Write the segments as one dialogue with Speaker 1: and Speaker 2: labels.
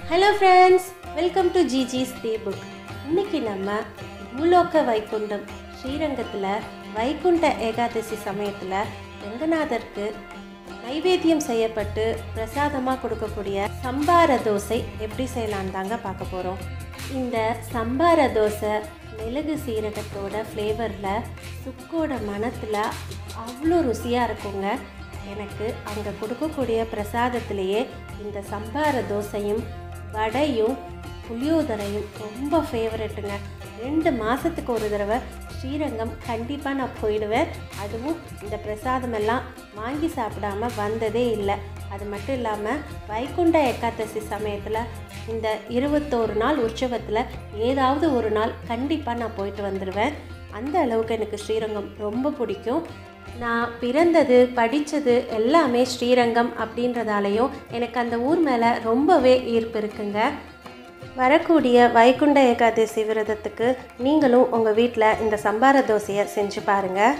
Speaker 1: hello friends welcome to ஜிஜிஸ் day book இன்னைக்கு நம்ம பூலோக வைகுண்டம் ஸ்ரீரங்கத்தில் வைகுண்ட ஏகாதசி சமயத்தில் ரங்கநாதருக்கு நைவேத்தியம் செய்யப்பட்டு பிரசாதமாக கொடுக்கக்கூடிய சம்பார தோசை எப்படி செய்யலான்னு தாங்க பார்க்க போகிறோம் இந்த சம்பார தோசை மிளகு சீரகத்தோட ஃப்ளேவரில் சுக்கோட மணத்தில் அவ்வளோ ருசியாக இருக்குங்க எனக்கு அங்கே கொடுக்கக்கூடிய பிரசாதத்திலேயே இந்த சம்பார தோசையும் வடையும் புளியோதரையும் ரொம்ப ஃபேவரெட்டுங்க ரெண்டு மாதத்துக்கு ஒரு தடவை ஸ்ரீரங்கம் கண்டிப்பாக நான் போயிடுவேன் அதுவும் இந்த பிரசாதம் எல்லாம் வாங்கி சாப்பிடாம வந்ததே இல்லை அது மட்டும் இல்லாமல் வைகுண்ட ஏகாதசி சமயத்தில் இந்த இருபத்தோரு நாள் உற்சவத்தில் ஏதாவது ஒரு நாள் கண்டிப்பாக நான் போயிட்டு வந்துடுவேன் அந்த அளவுக்கு எனக்கு ஸ்ரீரங்கம் ரொம்ப பிடிக்கும் நான் பிறந்தது படித்தது எல்லாமே ஸ்ரீரங்கம் அப்படின்றதாலையும் எனக்கு அந்த ஊர் மேலே ரொம்பவே ஈர்ப்பு இருக்குங்க வரக்கூடிய வைகுண்ட ஏகாதசி விரதத்துக்கு நீங்களும் உங்கள் வீட்டில் இந்த சம்பார தோசையை செஞ்சு பாருங்கள்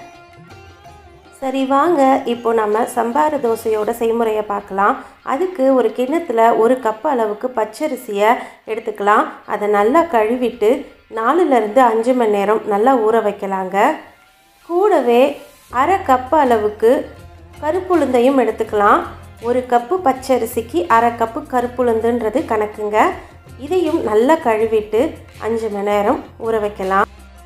Speaker 1: சரி வாங்க இப்போ நம்ம சம்பார தோசையோட செய்முறையை பார்க்கலாம் அதுக்கு ஒரு கிண்ணத்தில் ஒரு கப் அளவுக்கு பச்சரிசியை எடுத்துக்கலாம் அதை நல்லா கழுவிட்டு நாலுலேருந்து அஞ்சு மணி நேரம் நல்லா ஊற வைக்கலாங்க கூடவே அரை கப் அளவுக்கு கருப்புளுந்தையும் எடுத்துக்கலாம் ஒரு கப்பு பச்சரிசிக்கு அரை கப்பு கருப்புளுந்துன்றது கணக்குங்க இதையும் நல்லா கழுவிட்டு அஞ்சு மணி நேரம் ஊற வைக்கலாம்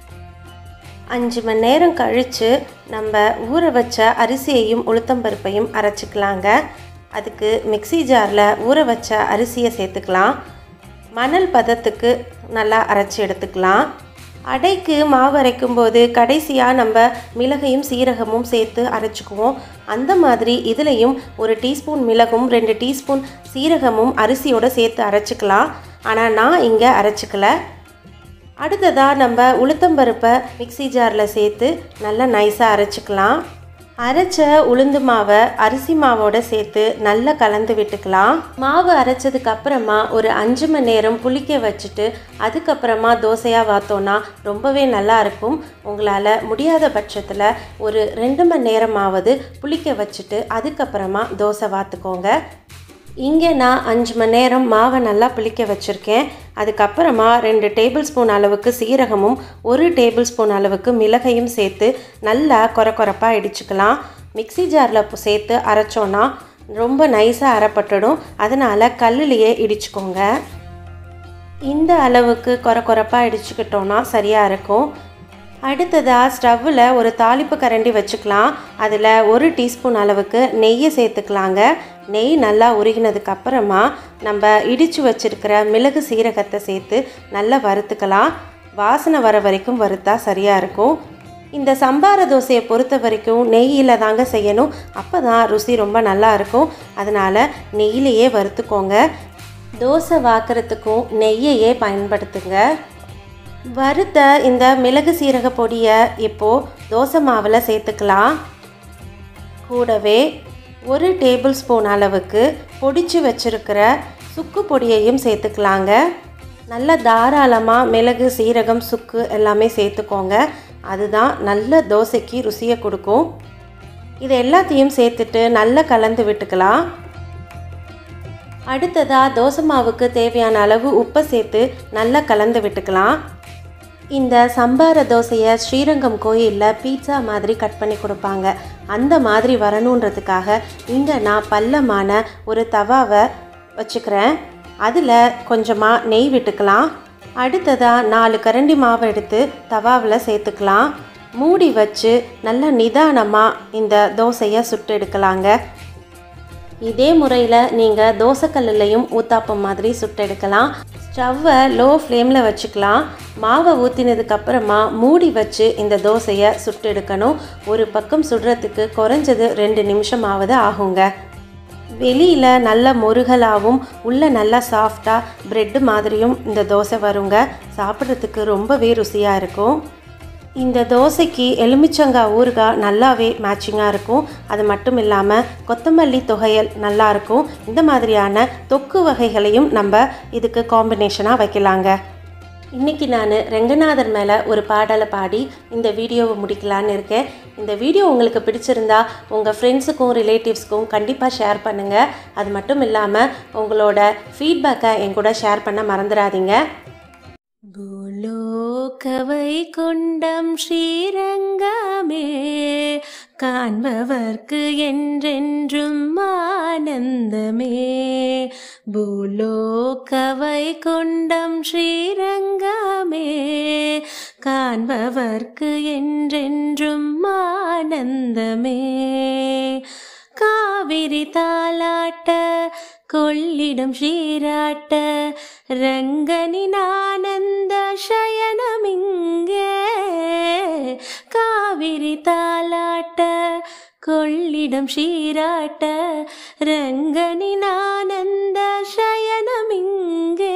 Speaker 1: அஞ்சு மணி நேரம் கழித்து நம்ம ஊற வச்ச அரிசியையும் உளுத்தம்பருப்பையும் அரைச்சிக்கலாங்க அதுக்கு மிக்ஸி ஜாரில் ஊற வச்ச அரிசியை சேர்த்துக்கலாம் மணல் பதத்துக்கு நல்லா அரைச்சி எடுத்துக்கலாம் அடைக்கு மாவு அரைக்கும் போது கடைசியாக நம்ம மிளகையும் சீரகமும் சேர்த்து அரைச்சிக்குவோம் அந்த மாதிரி இதுலேயும் ஒரு டீஸ்பூன் மிளகும் ரெண்டு டீஸ்பூன் சீரகமும் அரிசியோடு சேர்த்து அரைச்சிக்கலாம் ஆனால் நான் இங்கே அரைச்சிக்கல அடுத்ததாக நம்ம உளுத்தம்பருப்பை மிக்ஸி ஜாரில் சேர்த்து நல்லா நைஸாக அரைச்சிக்கலாம் அரைச்ச உளுந்து மாவை அரிசி மாவோட சேர்த்து நல்லா கலந்து விட்டுக்கலாம் மாவு அரைச்சதுக்கு அப்புறமா ஒரு அஞ்சு மணி நேரம் புளிக்க வச்சுட்டு அதுக்கப்புறமா தோசையாக வாத்தோன்னா ரொம்பவே நல்லா இருக்கும் உங்களால் முடியாத பட்சத்தில் ஒரு ரெண்டு மணி நேரமாவது புளிக்க வச்சுட்டு அதுக்கப்புறமா தோசை வாத்துக்கோங்க இங்கே நான் அஞ்சு மணி நேரம் மாவை நல்லா புளிக்க வச்சுருக்கேன் அதுக்கப்புறமா ரெண்டு டேபிள் ஸ்பூன் அளவுக்கு சீரகமும் ஒரு டேபிள் ஸ்பூன் அளவுக்கு மிளகையும் சேர்த்து நல்லா கொர கொரப்பாக இடிச்சுக்கலாம் மிக்ஸி ஜாரில் சேர்த்து அரைச்சோன்னா ரொம்ப நைஸாக அரைப்பட்டுடும் அதனால் கல்லுலேயே இடிச்சுக்கோங்க இந்த அளவுக்கு கொர கொரப்பாக இடிச்சுக்கிட்டோன்னா சரியாக இருக்கும் அடுத்ததாக ஸ்டவ்வில் ஒரு தாளிப்பு கரண்டி வச்சுக்கலாம் அதில் ஒரு டீஸ்பூன் அளவுக்கு நெய்யை சேர்த்துக்கலாங்க நெய் நல்லா உருகினதுக்கு அப்புறமா நம்ம இடித்து வச்சுருக்கிற மிளகு சீரகத்தை சேர்த்து நல்லா வறுத்துக்கலாம் வாசனை வர வரைக்கும் வறுத்தா சரியாக இருக்கும் இந்த சம்பார தோசையை பொறுத்த வரைக்கும் நெய்யில் தாங்க செய்யணும் அப்போ தான் ருசி ரொம்ப நல்லா இருக்கும் அதனால் நெய்யிலையே வறுத்துக்கோங்க தோசை வாக்குறதுக்கும் நெய்யையே பயன்படுத்துங்க வறுத்த இந்த மிளகு சீரக பொடியை இப்போது தோசை மாவில் சேர்த்துக்கலாம் கூடவே ஒரு டேபிள் ஸ்பூன் அளவுக்கு பொடிச்சு வச்சுருக்கிற சுக்கு பொடியையும் சேர்த்துக்கலாங்க நல்ல தாராளமாக மிளகு சீரகம் சுக்கு எல்லாமே சேர்த்துக்கோங்க அதுதான் நல்ல தோசைக்கு ருசியை கொடுக்கும் இது எல்லாத்தையும் சேர்த்துட்டு நல்லா கலந்து விட்டுக்கலாம் அடுத்ததாக தோசை மாவுக்கு தேவையான அளவு உப்பை சேர்த்து நல்லா கலந்து விட்டுக்கலாம் இந்த சம்பார தோசையை ஸ்ரீரங்கம் கோயிலில் பீட்சா மாதிரி கட் பண்ணி கொடுப்பாங்க அந்த மாதிரி வரணுன்றதுக்காக இங்கே நான் பள்ளமான ஒரு தவாவை வச்சுக்கிறேன் அதில் கொஞ்சமாக நெய் விட்டுக்கலாம் அடுத்ததாக நாலு கரண்டி மாவை எடுத்து தவாவில் சேர்த்துக்கலாம் மூடி வச்சு நல்லா நிதானமாக இந்த தோசையை சுட்டு எடுக்கலாங்க இதே முறையில் நீங்கள் தோசைக்கல்லுலையும் ஊத்தாப்பம் மாதிரி சுட்டெடுக்கலாம் ஸ்டவ்வை லோ ஃப்ளேமில் வச்சுக்கலாம் மாவை ஊற்றினதுக்கு அப்புறமா மூடி வச்சு இந்த தோசையை சுட்டு எடுக்கணும் ஒரு பக்கம் சுடுறதுக்கு குறைஞ்சது ரெண்டு நிமிஷமாவது ஆகுங்க வெளியில் நல்ல முருகலாகவும் உள்ளே நல்லா சாஃப்டாக ப்ரெட்டு மாதிரியும் இந்த தோசை வருங்க சாப்பிட்றதுக்கு ரொம்பவே ருசியாக இருக்கும் இந்த தோசைக்கு எலுமிச்சங்காய் ஊறுகாய் நல்லாவே மேட்சிங்காக இருக்கும் அது மட்டும் இல்லாமல் கொத்தமல்லி தொகையல் நல்லாயிருக்கும் இந்த மாதிரியான தொக்கு வகைகளையும் நம்ம இதுக்கு காம்பினேஷனாக வைக்கலாங்க இன்றைக்கி நான் ரெங்கநாதர் மேலே ஒரு பாடலை பாடி இந்த வீடியோவை முடிக்கலான்னு இருக்கேன் இந்த வீடியோ உங்களுக்கு பிடிச்சிருந்தா உங்கள் ஃப்ரெண்ட்ஸுக்கும் ரிலேட்டிவ்ஸ்க்கும் கண்டிப்பாக ஷேர் பண்ணுங்கள் அது மட்டும் இல்லாமல் உங்களோட ஃபீட்பேக்கை என் கூட ஷேர் பண்ண மறந்துடாதீங்க பூலோகவை கொண்டம் ஸ்ரீரங்கமே காண்பவர்க்கு என்றென்றும் ஆனந்தமே பூலோகவை கொண்டம் ஸ்ரீரங்கமே காண்பவர்க்கு என்றென்றும் ஆனந்தமே காவிரி தாலாட்ட கொள்ளிடம் ஷீராட்ட ரங்கனின் ஆனந்த சயனமிங்கே காவிரி தாலாட்ட கொள்ளிடம் ஷீராட்ட ரங்கனின் ஆனந்த சயனமிங்கே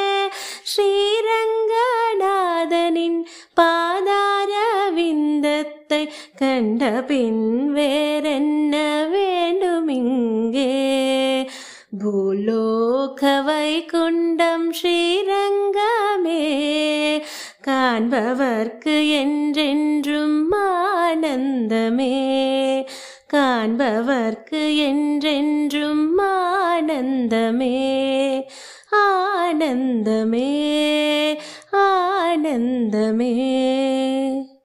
Speaker 1: ஸ்ரீரங்கநாதனின் பாதார விந்தத்தை கண்ட பின் வேறென்ன வேண்டுமிங்கே பூலோகவை குண்டம் ஸ்ரீரங்கமே காண்பவர்க்கு என்றென்றும் ஆனந்தமே காண்பவர்க்கு என்றென்றும் ஆனந்தமே ஆனந்தமே ஆனந்தமே